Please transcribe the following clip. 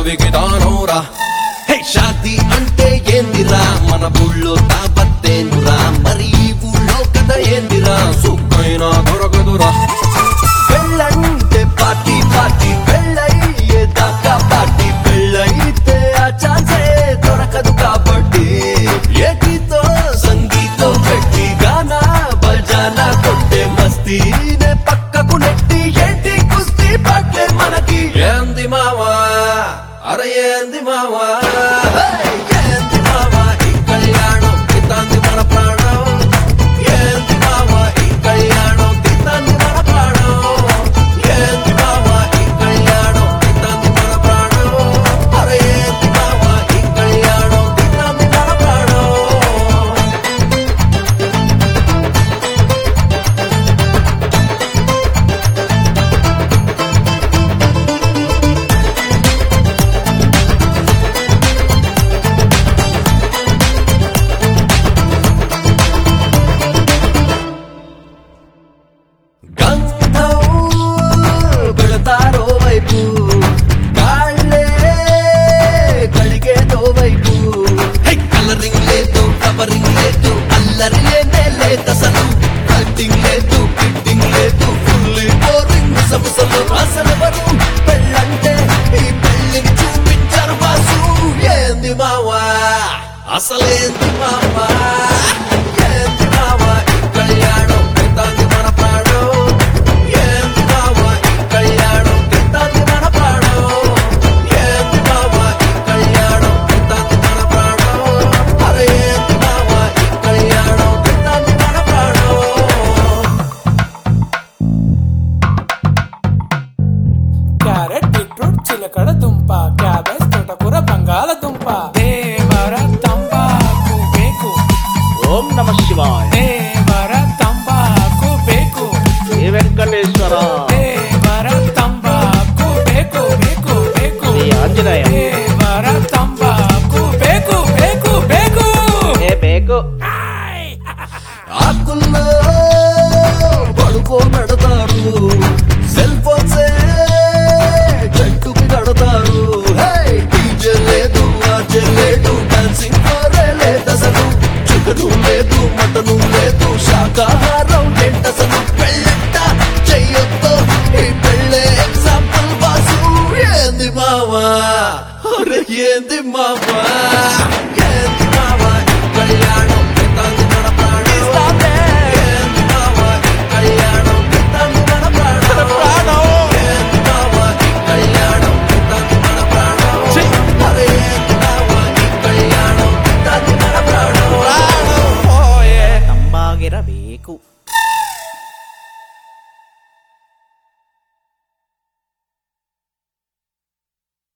పదవికి తానోరా హే షాది అంటే ఏందిరా మన ఊళ్ళో తాపత్తేందిరా మరి ఈ ఊళ్ళో కథ ఏందిరా సుఖైనా దొరకదురా పెళ్ళంటే పార్టీ పార్టీ పెళ్ళయ్యే దాకా పార్టీ పెళ్ళైతే ఆ ఛాన్సే దొరకదు కాబట్టి ఏటితో సంగీతం పెట్టి గానా బజానా కొట్టే మస్తీనే పక్కకు నెట్టి ఏంటి కుస్తీ పట్టే మనకి ఏంది మావా అరే ఏంది మావా హే, ఏంది మావా ఈ కళ్యాణం తితాంది మన ప్రాణం ఏంది మావా ఈ కళ్యాణం తితాంది మన ప్రాణం ఏంది మావా ఈ కళ్యాణం తితాంది మన ప్రాణం అరే ఏంది మావా ఈ కళ్యాణం తితాంది మన ప్రాణం గంధం పెడతారో వైపు కాళ్ళే కడిగేదో వైపు కలరింగ్ లేదు కవరింగ్ లేదు అల్లరి లేనే లేదసలు కటింగ్ లేదు ఫిట్టింగ్ లేదు ఫుల్ బోరింగ్ సబసలు అసలు పెళ్ళంటే ఈ పెళ్ళిని చూపించారు బాసు ఏంది మావా అసలేంది మావా ఏంది మావా ఈ కళ్యాణం తింటాంది మన ప్రాణం ఏంది మావా ఈ కళ్యాణం తింటాంది మన ప్రాణం ఏంది మావా ఈ కళ్యాణం తింటాంది మన ప్రాణం అరే ఏంది మావా ఈ కళ్యాణం తింటాంది మన ప్రాణం క్యారెట్ బీట్రూట్ చిలకడ దుంప క్యాబేజ్ తోటకూర బంగాళదుంప దేవర తంబాకు బేకు ఓం నమ శివాయ దేవర తంబాకు బేకు శ్రీ వెంకటేశ్వర దేవర తంబాకు బేకు బేకు బేకు శ్రీ ఆంజనేయ దేవర తంబాకు బేకు బేకు బేకు ఏ బేకు ఆకుల్లో పడుకోబెడతారు సెల్ ఫోన్సే చెట్టుకి కడతారు డీజే లేదు ఆర్జే లేదు డాన్సింగ్ ఫోరే లేదసలు చికెను లేదు మటను లేదు శాకాహారం ఏంటసలు పెళ్ళంట చెయ్యొద్దు ఈ పెళ్ళే ఎగ్జాంపుల్ బాసు ఏంది మావా అరే ఏంది మావా